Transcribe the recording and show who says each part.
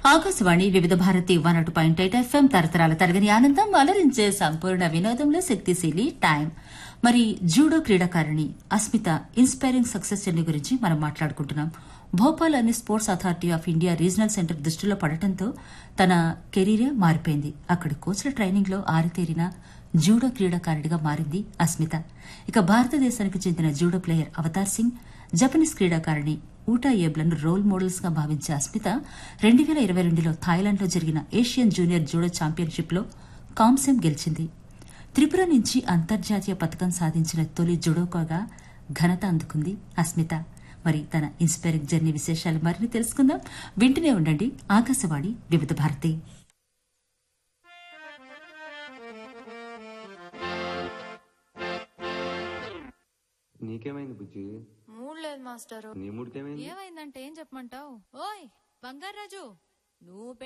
Speaker 1: Akashvani Vividh Bharati one అటు point eight F M తరతరాల తరగని ఆనందం అలరించే సంపూర్ణ వినోదంలో శక్తిశీలి టైం మరి జూడో క్రీడాకారిణి అస్మిత ఇన్స్పైరింగ్ సక్సెస్ జర్నీ గురించి మనం మాట్లాడుకుంటున్నాం భోపాల్ అనే Sports Authority of India regional centre దృష్టిలో పడటంతో తన కెరీరే మారిపోయింది అక్కడి కోచ్ల ట్రైనింగ్ లో ఆరితేరిన జూడో క్రీడాకారిణిగా మారింది అస్మిత ఇక భారతదేశానికి చెందిన judo player Avtar Singh Japanese క్రీడాకారిణి ఊటా ఏబ్లను రోల్ మోడల్స్ గా భావించే అస్మిత రెండు వేల ఇరవై రెండులో థాయిలాండ్ లో జరిగిన ఏషియన్ జూనియర్ జూడో ఛాంపియన్షిప్ లో కాంస్యం గెలిచింది త్రిపుర నుంచి అంతర్జాతీయ పథకం సాధించిన తొలి జుడోకోగా ఘనత అందుకుంది అస్మిత మరి తన ఇన్స్పైరింగ్ జర్నీ విశేషాలు మరిన్ని తెలుసుకుందాం వింటూనే ఉండండి ఆకాశవాణి వివిధ భారతి
Speaker 2: నీకేమైంది బుజ్జి
Speaker 3: మూడ్ లేదు మాస్టరు
Speaker 2: నీ ముడికేమైంది
Speaker 3: ఏమైందంటే ఏం చెప్పమంటావు ఓయ్ బంగారాజు నువ్వు